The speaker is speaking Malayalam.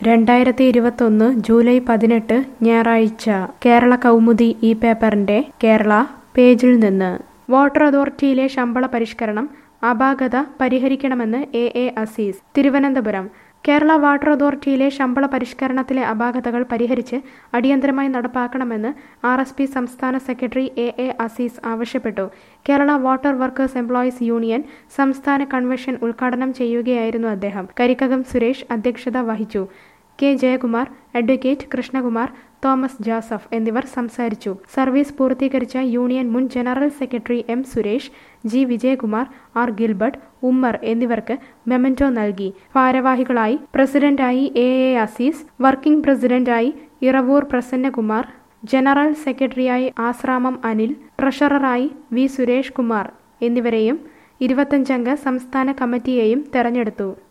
രണ്ടായിരത്തി ഇരുപത്തൊന്ന് ജൂലൈ പതിനെട്ട് ഞായറാഴ്ച കേരള കൗമുദി ഈ പേപ്പറിന്റെ കേരള പേജിൽ നിന്ന് വാട്ടർ അതോറിറ്റിയിലെ ശമ്പള പരിഷ്കരണം അപാകത പരിഹരിക്കണമെന്ന് A A Azeez Thiruvananthapuram Kerala water അതോറിറ്റിയിലെ ശമ്പള പരിഷ്കരണത്തിലെ അപാകതകൾ പരിഹരിച്ച് അടിയന്തരമായി നടപ്പാക്കണമെന്ന് ആർ എസ് പി സംസ്ഥാന സെക്രട്ടറി എ എ അസീസ് ആവശ്യപ്പെട്ടു Kerala water workers employees union സംസ്ഥാന കൺവെൻഷൻ ഉദ്ഘാടനം ചെയ്യുകയായിരുന്നു അദ്ദേഹം കരിക്കകം സുരേഷ് അധ്യക്ഷത വഹിച്ചു K Jayakumar advocate Krishnakumar Thomas Joseph എന്നിവർ സംസാരിച്ചു സർവീസ് പൂർത്തീകരിച്ച യൂണിയൻ മുൻ general secretary M Suresh G Vijayakumar R Gilbert Ummer എന്നിവർക്ക് മെമന്റോ നൽകി ഭാരവാഹികളായി പ്രസിഡന്റായി എ എ അസീസ് വർക്കിംഗ് പ്രസിഡന്റായി ഇറവൂർ പ്രസന്നകുമാർ ജനറൽ സെക്രട്ടറിയായി ആശ്രാമം അനിൽ ട്രഷററായി വി സുരേഷ് കുമാർ എന്നിവരെയും ഇരുപത്തഞ്ചംഗ സംസ്ഥാന കമ്മിറ്റിയെയും തെരഞ്ഞെടുത്തു